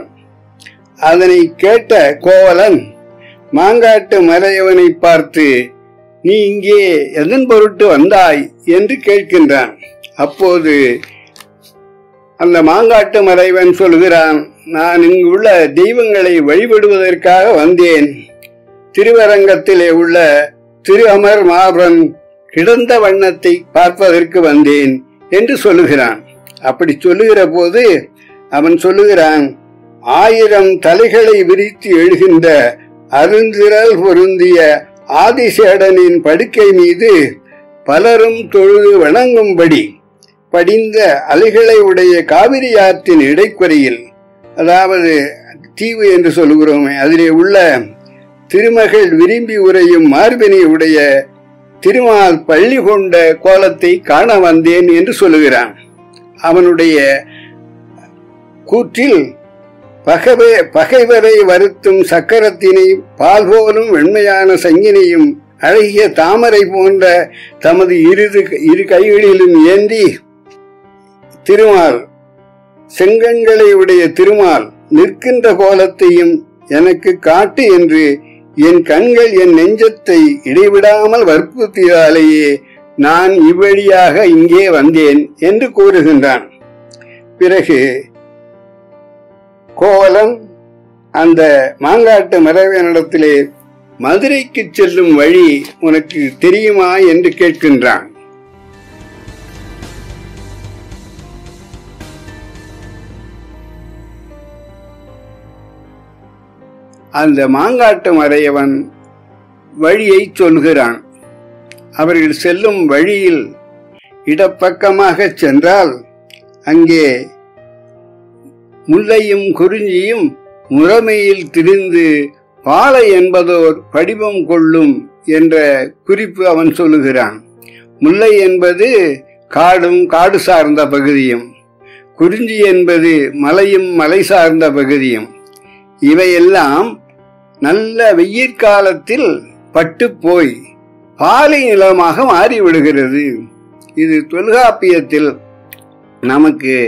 அதனை கேட்ட கோவலன் மாங்காட்டு மறையவனை பார்த்து நீ இங்கே எதன் பொருட்டு வந்தாய் என்று கேட்கின்றான் அப்போது அந்த மாங்காட்டு மறைவன் சொல்கிறான் நான் இங்கு உள்ள தெய்வங்களை வழிபடுவதற்காக வந்தேன் திருவரங்கத்திலே உள்ள திரு அமர் மாபன் கிடந்த வண்ணத்தை பார்ப்பதற்கு வந்தேன் என்று சொல்லுகிறான் அப்படி சொல்லுகிற போது அவன் சொல்லுகிறான் ஆயிரம் தலைகளை விரித்து எழுகின்ற அருந்திரல் பொருந்திய ஆதிசேடனின் படுக்கை மீது பலரும் தொழுது வணங்கும்படி படிந்த அலைகளை உடைய காவிரி ஆற்றின் இடைக்குறையில் அதாவது தீவு என்று சொல்லுகிறோமே அதிலே உள்ள திருமகள் விரும்பி உரையும் மார்பினை உடைய திருமால் பள்ளி கொண்ட கோலத்தை காண வந்தேன் என்று சொல்லுகிறான் அவனுடைய கூற்றில் பகவே பகைவரை வருத்தும் சக்கரத்தினை பால் போலும் வெண்மையான சங்கினையும் அழகிய தாமரை போன்ற தமது இரு இரு கைகளிலும் ஏந்தி திருமால் செங்கண்களை உடைய திருமால் நிற்கின்ற கோலத்தையும் எனக்கு காட்டு என்று என் கண்கள் என் நெஞ்சத்தை இடைவிடாமல் வற்புறுத்தியதாலேயே நான் இவ்வழியாக இங்கே வந்தேன் என்று கூறுகின்றான் பிறகு கோவலன் அந்த மாங்காட்டு மறைவனிடத்திலே மதுரைக்கு செல்லும் வழி உனக்கு தெரியுமா என்று கேட்கின்றான் அந்த மாங்காட்டு மறையவன் வழியை சொல்கிறான் அவர்கள் செல்லும் வழியில் இடப்பக்கமாக சென்றால் அங்கே முல்லையும் குறிஞ்சியும் முறைமையில் திரிந்து பாலை என்பதோர் படிவம் கொள்ளும் என்ற குறிப்பு அவன் சொல்லுகிறான் முல்லை என்பது காடும் காடு சார்ந்த பகுதியும் குறிஞ்சி என்பது மலையும் மலை சார்ந்த பகுதியும் இவையெல்லாம் நல்ல வெயிற்காலத்தில் பட்டு போய் பாலை நிலமாக மாறிவிடுகிறது இது தொல்காப்பியத்தில் நமக்கு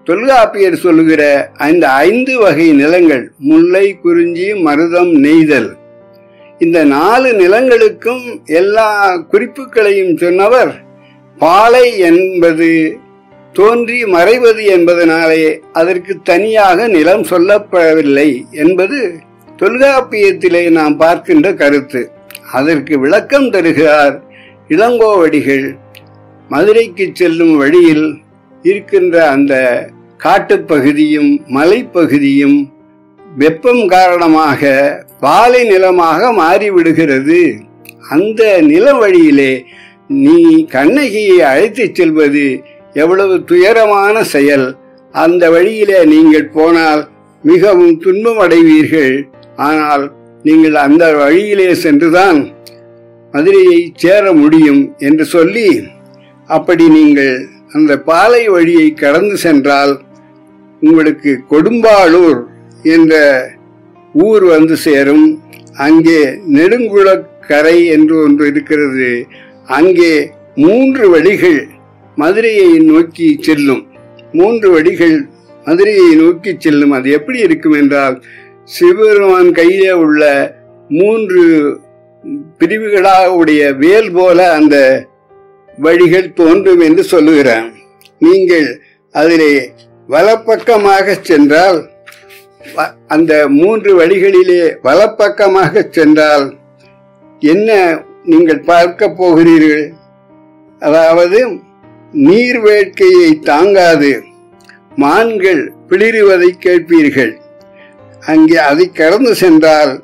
தொல்காப்பியர் சொல்லுகிற அந்த ஐந்து வகை நிலங்கள் முல்லை குறிஞ்சி மருதம் நெய்தல் இந்த நாலு நிலங்களுக்கும் எல்லா குறிப்புகளையும் சொன்னவர் பாலை என்பது தோன்றி மறைவது என்பதனாலே அதற்கு தனியாக நிலம் சொல்லப்படவில்லை என்பது தொல்காப்பியத்திலே நாம் பார்க்கின்ற கருத்து அதற்கு விளக்கம் தருகிறார் இளங்கோவடிகள் மதுரைக்கு செல்லும் வழியில் இருக்கின்ற அந்த காட்டுப்பகுதியும் மலைப்பகுதியும் வெப்பம் காரணமாக பாலை நிலமாக மாறிவிடுகிறது அந்த நில வழியிலே நீ கண்ணகியை அழைத்துச் செல்வது எவ்வளவு துயரமான செயல் அந்த வழியிலே நீங்கள் போனால் மிகவும் துன்பம் அடைவீர்கள் ஆனால் நீங்கள் அந்த வழியிலே சென்றுதான் மதுரையை சேர முடியும் என்று சொல்லி அப்படி நீங்கள் அந்த பாலை வழியை கடந்து சென்றால் உங்களுக்கு கொடும்பாளூர் என்ற ஊர் வந்து சேரும் அங்கே நெடுங்குளக்கரை என்று ஒன்று இருக்கிறது அங்கே மூன்று வழிகள் மதுரையை நோக்கி செல்லும் மூன்று வழிகள் மதுரையை நோக்கி செல்லும் அது எப்படி இருக்கும் என்றால் சிவபெருமான் கையிலே உள்ள மூன்று பிரிவுகளாக உடைய வேல் போல அந்த வழிகள் தோன்றும் என்று சொல்லுகிறான் நீங்கள் அதிலே வலப்பக்கமாக சென்றால் வ- அந்த மூன்று வழிகளிலே வலப்பக்கமாக சென்றால் என்ன நீங்கள் பார்க்க போகிறீர்கள் அதாவது நீர் வேட்கையை தாங்காது மான்கள் பிளிருவதை கேட்பீர்கள் அங்கே அதை கடந்து சென்றால்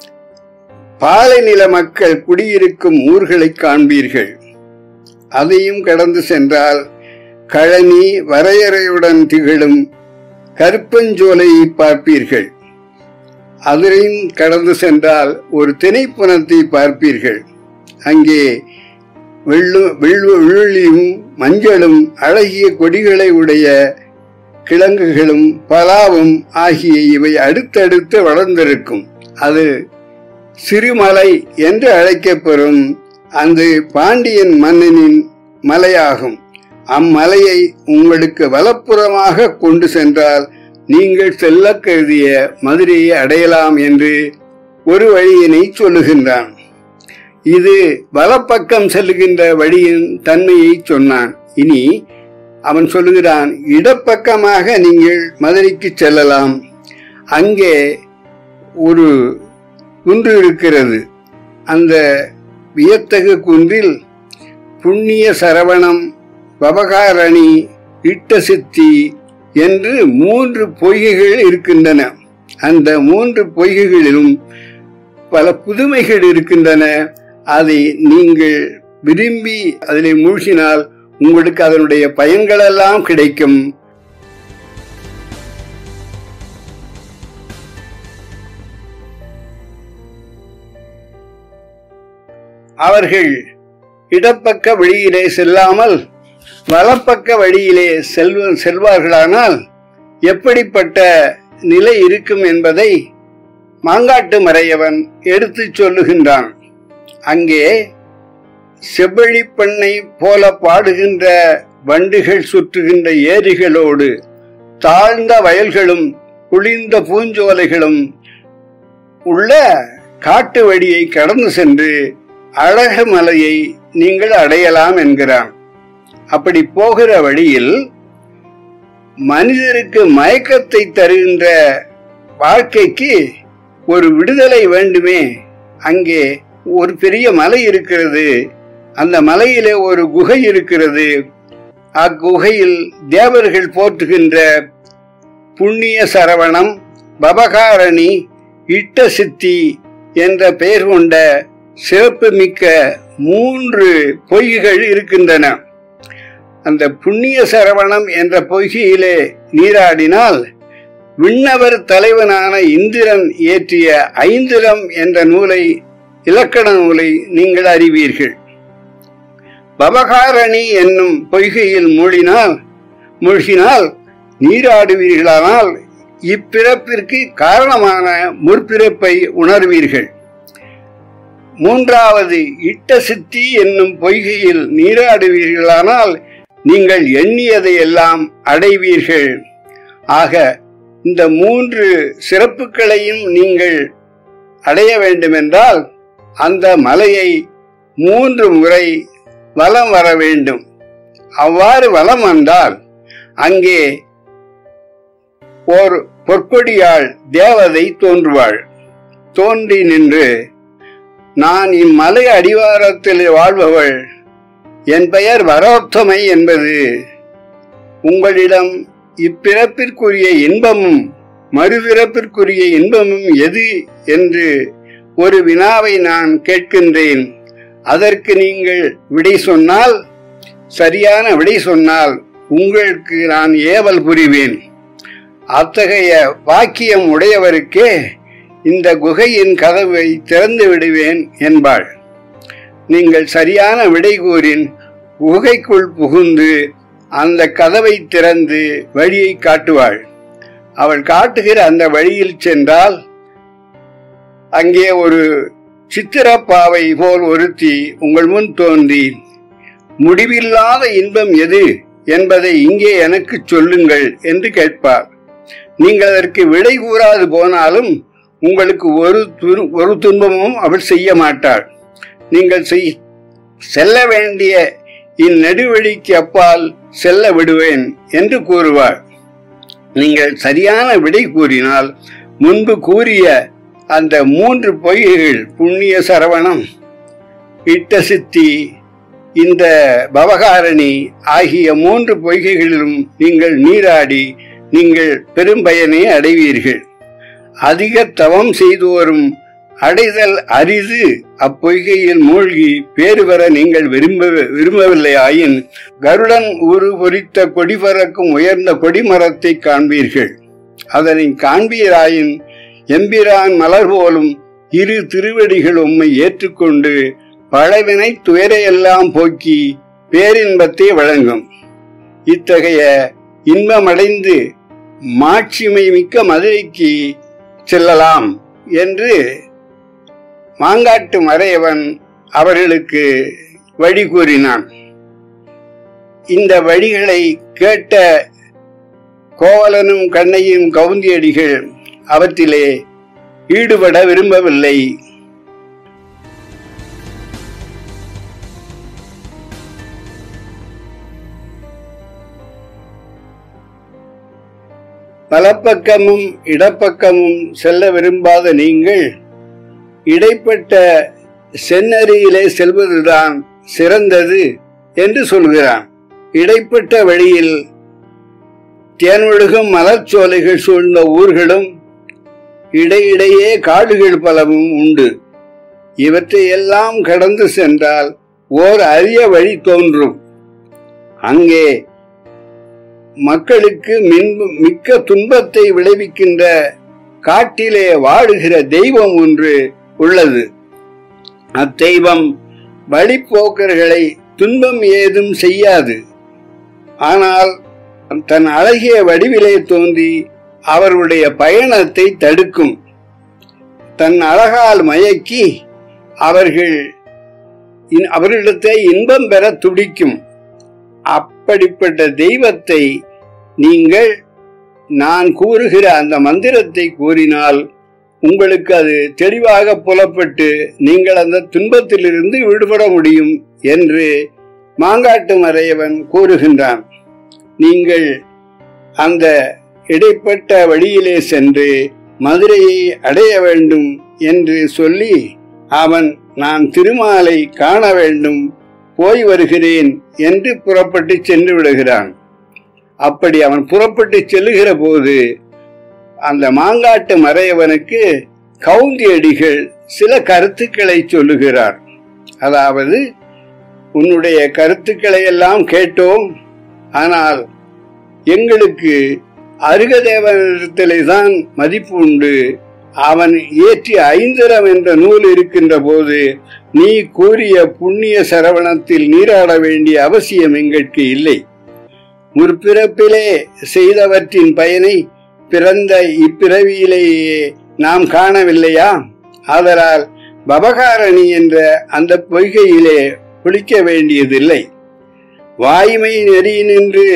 பாலை நில மக்கள் குடியிருக்கும் ஊர்களை காண்பீர்கள் அதையும் கடந்து சென்றால் கழனி வரையறையுடன் திகழும் கருப்பஞ்சோலையை பார்ப்பீர்கள் அதனையும் கடந்து சென்றால் ஒரு திணைப்புணத்தை பார்ப்பீர்கள் அங்கே வெள்ளு வெள்ளு வெள்ளியும் மஞ்சளும் அழகிய கொடிகளை உடைய கிழங்குகளும் பலாவும் ஆகிய இவை அடுத்தடுத்து வளர்ந்திருக்கும் அது சிறுமலை என்று அழைக்கப்பெறும் அந்த பாண்டியன் மன்னனின் மலையாகும் அம்மலையை உங்களுக்கு வலப்புறமாக கொண்டு சென்றால் நீங்கள் செல்ல கருதிய மதுரையை அடையலாம் என்று ஒரு வழியினை சொல்லுகின்றான் இது வலப்பக்கம் செல்லுகின்ற வழியின் தன்மையை சொன்னான் இனி அவன் சொல்லுகிறான் இடப்பக்கமாக நீங்கள் மதுரைக்கு செல்லலாம் அங்கே ஒரு குன்று இருக்கிறது அந்த வியத்தகு குன்றில் புண்ணிய சரவணம் பவகாரணி இட்டசித்தி என்று மூன்று பொய்கைகள் இருக்கின்றன அந்த மூன்று பொய்கைகளிலும் பல புதுமைகள் இருக்கின்றன அதை நீங்கள் விரும்பி அதிலே மூழ்கினால் உங்களுக்கு அதனுடைய பயன்களெல்லாம் கிடைக்கும் அவர்கள் இடப்பக்க வழியிலே செல்லாமல் வலப்பக்க வழியிலே செல்வ செல்வார்களானால் எப்படிப்பட்ட நிலை இருக்கும் என்பதை மாங்காட்டு மறையவன் எடுத்துச் சொல்லுகின்றான் அங்கே செவ்வழி பெண்ணை போல பாடுகின்ற வண்டுகள் சுற்றுகின்ற ஏரிகளோடு தாழ்ந்த வயல்களும் குளிர்ந்த பூஞ்சோலைகளும் உள்ள காட்டு வழியை கடந்து சென்று அழகு மலையை நீங்கள் அடையலாம் என்கிறான் அப்படி போகிற வழியில் மனிதருக்கு மயக்கத்தை தருகின்ற வாழ்க்கைக்கு ஒரு விடுதலை வேண்டுமே அங்கே ஒரு பெரிய மலை இருக்கிறது அந்த மலையிலே ஒரு குகை இருக்கிறது அக்குகையில் தேவர்கள் போற்றுகின்ற புண்ணிய சரவணம் பபகாரணி இட்ட சித்தி என்ற பெயர் கொண்ட சிறப்புமிக்க மூன்று பொய்கள் இருக்கின்றன அந்த புண்ணிய சரவணம் என்ற பொய்கையிலே நீராடினால் விண்ணவர் தலைவனான இந்திரன் இயற்றிய ஐந்திரம் என்ற நூலை இலக்கண நூலை நீங்கள் அறிவீர்கள் பவகாரணி என்னும் பொய்கையில் மூழ்கினால் மூழ்கினால் நீராடுவீர்களானால் இப்பிறப்பிற்கு காரணமான முற்பிறப்பை உணர்வீர்கள் மூன்றாவது இட்ட சித்தி என்னும் பொய்கையில் நீராடுவீர்களானால் நீங்கள் எண்ணியதை எல்லாம் அடைவீர்கள் ஆக இந்த மூன்று சிறப்புகளையும் நீங்கள் அடைய வேண்டுமென்றால் அந்த மலையை மூன்று முறை வலம் வர வேண்டும் அவ்வாறு வலம் வந்தால் அங்கே ஓர் பொற்கொடியாள் தேவதை தோன்றுவாள் தோன்றி நின்று நான் இம்மலை அடிவாரத்தில் வாழ்பவள் என் பெயர் வரோத்தமை என்பது உங்களிடம் இப்பிறப்பிற்குரிய இன்பமும் மறுபிறப்பிற்குரிய இன்பமும் எது என்று ஒரு வினாவை நான் கேட்கின்றேன் அதற்கு நீங்கள் விடை சொன்னால் சரியான விடை சொன்னால் உங்களுக்கு நான் ஏவல் புரிவேன் அத்தகைய வாக்கியம் உடையவருக்கே இந்த குகையின் கதவை திறந்து விடுவேன் என்பாள் நீங்கள் சரியான விடை கூறின் குகைக்குள் புகுந்து அந்த கதவை திறந்து வழியை காட்டுவாள் அவள் காட்டுகிற அந்த வழியில் சென்றால் அங்கே ஒரு சித்திரப்பாவை போல் ஒருத்தி உங்கள் முன் தோன்றி முடிவில்லாத இன்பம் எது என்பதை இங்கே எனக்கு சொல்லுங்கள் என்று கேட்பார் நீங்கள் அதற்கு விடை கூறாது போனாலும் உங்களுக்கு ஒரு துரு- ஒரு துன்பமும் அவள் செய்ய மாட்டாள் நீங்கள் செய் செல்ல வேண்டிய இந்நெடுவழிக்கு அப்பால் செல்ல விடுவேன் என்று கூறுவாள் நீங்கள் சரியான விடை கூறினால் முன்பு கூறிய அந்த மூன்று பொய்கள் புண்ணிய சரவணம் இட்ட சித்தி இந்த பவகாரணி ஆகிய மூன்று பொய்கைகளிலும் நீங்கள் நீராடி நீங்கள் பெரும்பயனை அடைவீர்கள் அதிக தவம் செய்தோரும் அடைதல் அரிது அப்பொய்கையில் மூழ்கி பேறு பெற நீங்கள் விரும்ப விரும்பவில்லை ஆயின் கருடன் உரு பொறித்த கொடி பறக்கும் உயர்ந்த கொடிமரத்தை காண்பீர்கள் அதனை காண்பீராயின் எம்பிரான் மலர் போலும் இரு திருவடிகள் உம்மை ஏற்றுக்கொண்டு பழவினை துயரையெல்லாம் போக்கி பேரின்பத்தை வழங்கும் இத்தகைய இன்பமடைந்து மாட்சிமை மிக்க மதுரைக்கு செல்லலாம் என்று மாங்காட்டு மறையவன் அவர்களுக்கு வழி கூறினான் இந்த வழிகளை கேட்ட கோவலனும் கண்ணையும் கவுந்தியடிகள் அவற்றிலே ஈடுபட விரும்பவில்லை வலப்பக்கமும் இடப்பக்கமும் செல்ல விரும்பாத நீங்கள் இடைப்பட்ட செந்நெறியிலே செல்வதுதான் சிறந்தது என்று சொல்கிறான் இடைப்பட்ட வழியில் தேனொழுகும் மலர்ச்சோலைகள் சூழ்ந்த ஊர்களும் இடையிடையே காடுகள் பலவும் உண்டு இவற்றை எல்லாம் கடந்து சென்றால் ஓர் அரிய வழி தோன்றும் அங்கே மக்களுக்கு மின்ப மிக்க துன்பத்தை விளைவிக்கின்ற காட்டிலே வாழுகிற தெய்வம் ஒன்று உள்ளது அத்தெய்வம் வழிப்போக்கர்களை துன்பம் ஏதும் செய்யாது ஆனால் தன் அழகிய வடிவிலே தோன்றி அவர்களுடைய பயணத்தை தடுக்கும் தன் அழகால் மயக்கி அவர்கள் இன்- அவர்களிடத்தை இன்பம் பெற துடிக்கும் அப்படிப்பட்ட தெய்வத்தை நீங்கள் நான் கூறுகிற அந்த மந்திரத்தை கூறினால் உங்களுக்கு அது தெளிவாக புலப்பட்டு நீங்கள் அந்த துன்பத்திலிருந்து விடுபட முடியும் என்று மாங்காட்டு மறையவன் கூறுகின்றான் நீங்கள் அந்த இடைப்பட்ட வழியிலே சென்று மதுரையை அடைய வேண்டும் என்று சொல்லி அவன் நான் திருமாலை காண வேண்டும் போய் வருகிறேன் என்று புறப்பட்டு சென்று விடுகிறான் அப்படி அவன் புறப்பட்டு செல்லுகிற போது அந்த மாங்காட்டு மறையவனுக்கு கவுந்தியடிகள் சில கருத்துக்களை சொல்லுகிறார் அதாவது உன்னுடைய கருத்துக்களை எல்லாம் கேட்டோம் ஆனால் எங்களுக்கு அருகதேவனிடத்திலே தான் மதிப்பு உண்டு அவன் இயற்றிய ஐந்தரம் என்ற நூல் இருக்கின்ற போது நீ கூறிய புண்ணிய சரவணத்தில் நீராட வேண்டிய அவசியம் எங்களுக்கு இல்லை முற்பிறப்பிலே செய்தவற்றின் பயனை பிறந்த இப்பிறவியிலேயே நாம் காணவில்லையா ஆதலால் பபகாரணி என்ற அந்த பொய்கையிலே குளிக்க வேண்டியதில்லை வாய்மை நெறி நின்று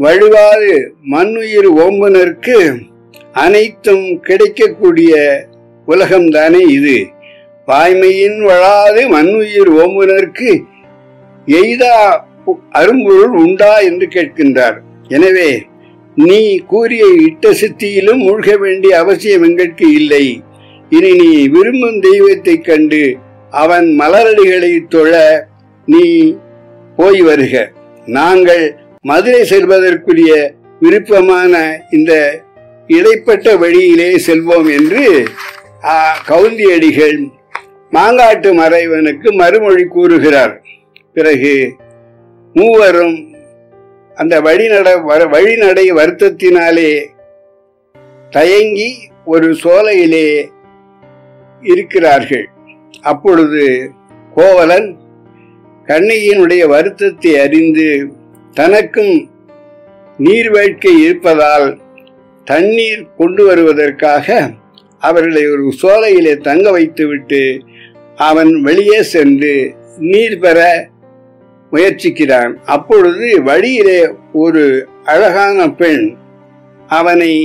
வழுவாது மண்ணுயிர் ஓம்புனருக்கு அனைத்தும் கிடைக்கக்கூடிய உலகம்தானே இது வாய்மையின் வழாது மண்ணுயிர் ஓம்புனருக்கு எய்தா அரும்பொருள் உண்டா என்று கேட்கின்றார் எனவே நீ கூறிய இட்ட சித்தியிலும் மூழ்க வேண்டிய அவசியம் எங்களுக்கு இல்லை இனி நீ விரும்பும் தெய்வத்தை கண்டு அவன் மலரடிகளை தொழ நீ போய் வருக நாங்கள் மதுரை செல்வதற்குரிய விருப்பமான இந்த இடைப்பட்ட வழியிலே செல்வோம் என்று ஆ, கவுந்தியடிகள் மாங்காட்டு மறைவனுக்கு மறுமொழி கூறுகிறார் பிறகு மூவரும் அந்த வழிநட வ- வழிநடை வருத்தத்தினாலே தயங்கி ஒரு சோலையிலே இருக்கிறார்கள் அப்பொழுது கோவலன் கண்ணையினுடைய வருத்தத்தை அறிந்து தனக்கும் நீர் வேட்கை இருப்பதால் தண்ணீர் கொண்டு வருவதற்காக அவர்களை ஒரு சோலையிலே தங்க வைத்துவிட்டு அவன் வெளியே சென்று நீர் பெற முயற்சிக்கிறான் அப்பொழுது வழியிலே ஒரு அழகான பெண் அவனை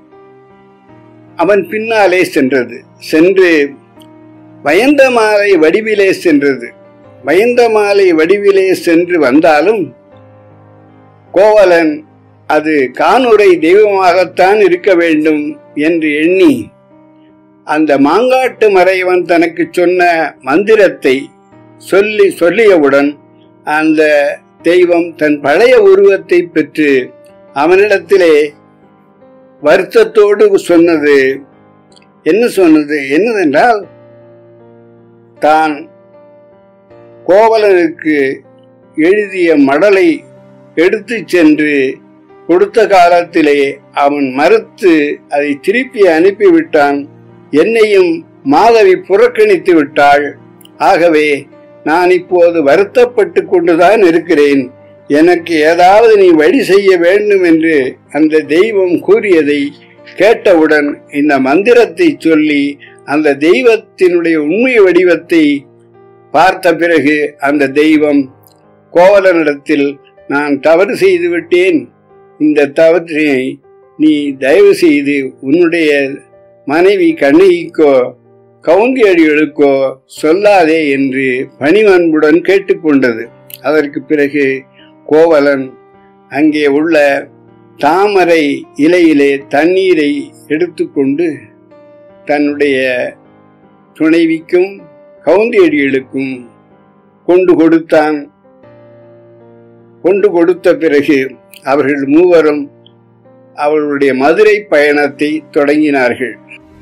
அவன் பின்னாலே சென்றது சென்று பயந்த மாலை வடிவிலே சென்றது பயந்த மாலை வடிவிலே சென்று வந்தாலும் கோவலன் அது கானுரை தெய்வமாகத்தான் இருக்க வேண்டும் என்று எண்ணி அந்த மாங்காட்டு மறைவன் தனக்கு சொன்ன மந்திரத்தை சொல்லி சொல்லியவுடன் அந்த தெய்வம் தன் பழைய உருவத்தை பெற்று அவனிடத்திலே வருத்தத்தோடு சொன்னது என்ன சொன்னது என்னதென்றால் தான் கோவலனுக்கு எழுதிய மடலை எடுத்துச் சென்று கொடுத்த காலத்திலே அவன் மறுத்து அதை திருப்பி அனுப்பிவிட்டான் என்னையும் மாதவி புறக்கணித்து விட்டாள் ஆகவே நான் இப்போது வருத்தப்பட்டு கொண்டுதான் இருக்கிறேன் எனக்கு ஏதாவது நீ வழி செய்ய வேண்டும் என்று அந்த தெய்வம் கூறியதை கேட்டவுடன் இந்த மந்திரத்தை சொல்லி அந்த தெய்வத்தினுடைய உண்மை வடிவத்தை பார்த்த பிறகு அந்த தெய்வம் கோவலனிடத்தில் நான் தவறு செய்து விட்டேன் இந்த தவற்றினை நீ தயவு செய்து உன்னுடைய மனைவி கண்ணகிக்கோ கவுந்தியடிகளுக்கோ சொல்லாதே என்று பணிவன்புடன் கேட்டுக்கொண்டது அதற்கு பிறகு கோவலன் அங்கே உள்ள தாமரை இலையிலே தண்ணீரை எடுத்துக்கொண்டு தன்னுடைய துணைவிக்கும் கவுந்தியடிகளுக்கும் கொண்டு கொடுத்தான் கொண்டு கொடுத்த பிறகு அவர்கள் மூவரும் அவர்களுடைய மதுரை பயணத்தை தொடங்கினார்கள்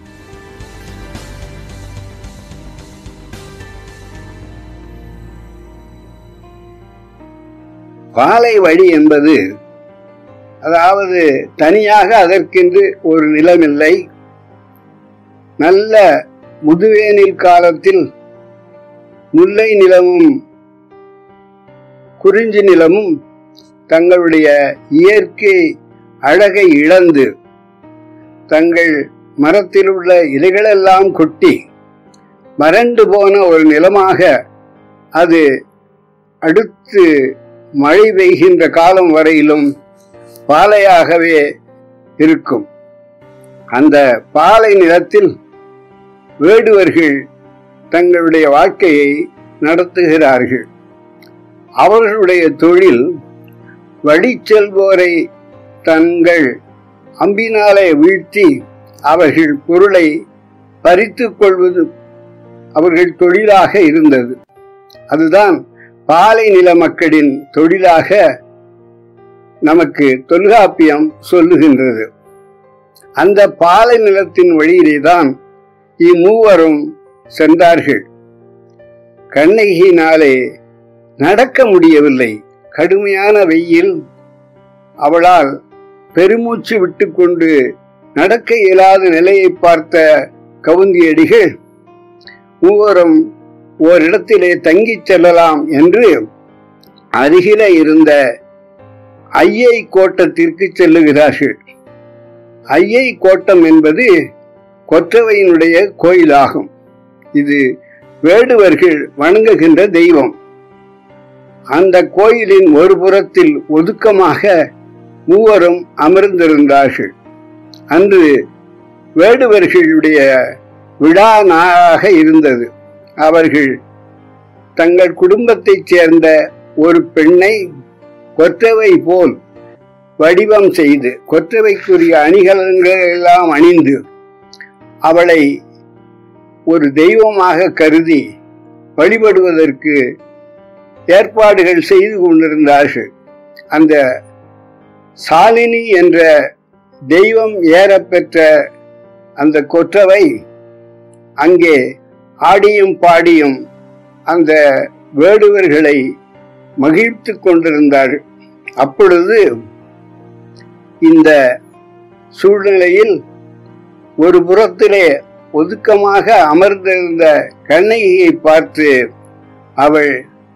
பாலை வழி என்பது அதாவது தனியாக அதற்கென்று ஒரு நிலமில்லை நல்ல முதுவேனில் காலத்தில் முல்லை நிலமும் குறிஞ்சி நிலமும் தங்களுடைய இயற்கை அழகை இழந்து தங்கள் மரத்தில் உள்ள இலைகளெல்லாம் கொட்டி மறண்டு போன ஒரு நிலமாக அது அடுத்து மழை பெய்கின்ற காலம் வரையிலும் பாலையாகவே இருக்கும் அந்த பாலை நிலத்தில் வேடுவர்கள் தங்களுடைய வாழ்க்கையை நடத்துகிறார்கள் அவர்களுடைய தொழில் வழி செல்வோரை தங்கள் அம்பினாலே வீழ்த்தி அவர்கள் பொருளை பறித்துக் கொள்வது அவர்கள் தொழிலாக இருந்தது அதுதான் பாலை நில மக்களின் தொழிலாக நமக்கு தொல்காப்பியம் சொல்லுகின்றது அந்த பாலை நிலத்தின் வழியிலேதான் இம்மூவரும் சென்றார்கள் கண்ணகியினாலே நடக்க முடியவில்லை கடுமையான வெயில் அவளால் பெருமூச்சு விட்டுக்கொண்டு நடக்க இயலாத நிலையை பார்த்த கவுந்தியடிகள் மூவரும் ஓரிடத்திலே தங்கிச் செல்லலாம் என்று அருகில இருந்த ஐயை கோட்டத்திற்கு செல்லுகிறார்கள் ஐயை கோட்டம் என்பது கொற்றவையினுடைய கோயிலாகும் இது வேடுவர்கள் வணங்குகின்ற தெய்வம் அந்த கோயிலின் ஒரு புறத்தில் ஒதுக்கமாக மூவரும் அமர்ந்திருந்தார்கள் அன்று வேடுவர்களுடைய விழா நாளாக இருந்தது அவர்கள் தங்கள் குடும்பத்தைச் சேர்ந்த ஒரு பெண்ணை கொற்றவை போல் வடிவம் செய்து கொற்றவைக்குரிய அணிகலன்கள் எல்லாம் அணிந்து அவளை ஒரு தெய்வமாக கருதி வழிபடுவதற்கு ஏற்பாடுகள் செய்து கொண்டிருந்தார்கள் அந்த சாலினி என்ற தெய்வம் ஏறப்பெற்ற அந்த கொற்றவை அங்கே ஆடியும் பாடியும் அந்த வேடுவர்களை மகிழ்த்துக் கொண்டிருந்தார் அப்பொழுது இந்த சூழ்நிலையில் ஒரு புறத்திலே ஒதுக்கமாக அமர்ந்திருந்த கண்ணகியை பார்த்து அவள்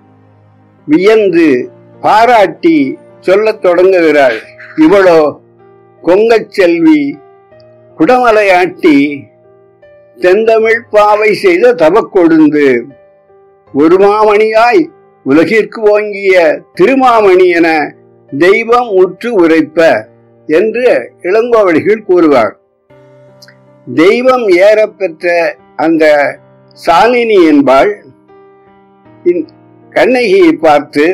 வியந்து பாராட்டி சொல்லத் தொடங்குகிறாள் இவளோ கொங்கச் செல்வி குடமலையாட்டி தெந்தமிழ் பாவை செய்த தவக்கொழுந்து ஒரு மாமணியாய் உலகிற்கு ஓங்கிய திருமாமணி என தெய்வம் உற்று உரைப்ப என்று இளங்கோவடிகள் கூறுவார் தெய்வம் ஏறப்பெற்ற அந்த சாலினி என்பாள் இந் கண்ணகியை பார்த்து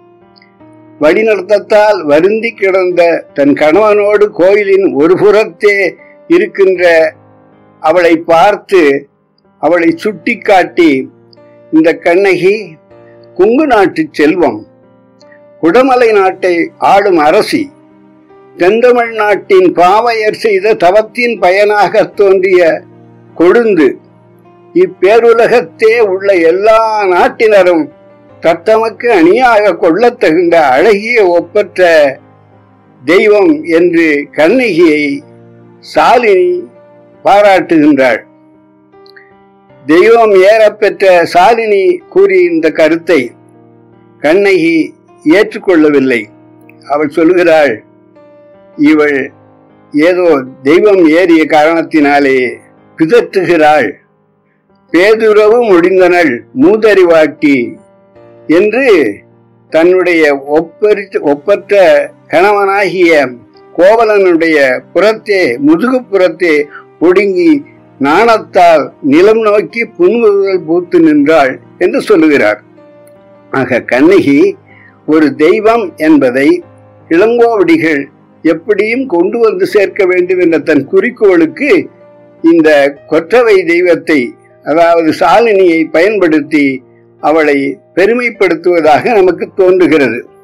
வழிநடத்தத்தால் வருந்தி கிடந்த தன் கணவனோடு கோயிலின் ஒரு புறத்தே இருக்கின்ற அவளை பார்த்து அவளை சுட்டிக்காட்டி இந்த கண்ணகி குங்கு நாட்டு செல்வம் குடமலை நாட்டை ஆளும் அரசி தென்தமிழ் நாட்டின் பாவையர் செய்த தவத்தின் பயனாக தோன்றிய கொழுந்து இப்பேருலகத்தே உள்ள எல்லா நாட்டினரும் தத்தமக்கு அணியாக கொள்ளத் தகுந்த அழகிய ஒப்பற்ற தெய்வம் என்று கண்ணகியை சாலினி பாராட்டுகின்றாள் தெய்வம் ஏறப்பெற்ற சாலினி கூறிய இந்த கருத்தை கண்ணகி ஏற்றுக்கொள்ளவில்லை அவள் சொல்கிறாள் இவள் ஏதோ தெய்வம் ஏறிய காரணத்தினாலே பிதற்றுகிறாள் பேதுறவு முடிந்தனள் மூதறிவாட்டி என்று தன்னுடைய ஒப்பரி ஒப்பற்ற கணவனாகிய கோவலனுடைய புறத்தே முதுகு புறத்தே ஒடுங்கி நாணத்தால் நிலம் நோக்கி புன்முறுதல் பூத்து நின்றாள் என்று சொல்லுகிறார் ஆக கண்ணகி ஒரு தெய்வம் என்பதை இளங்கோவடிகள் எப்படியும் கொண்டு வந்து சேர்க்க வேண்டும் என்ற தன் குறிக்கோளுக்கு இந்த கொற்றவை தெய்வத்தை அதாவது சாலினியை பயன்படுத்தி அவளை பெருமைப்படுத்துவதாக நமக்கு தோன்றுகிறது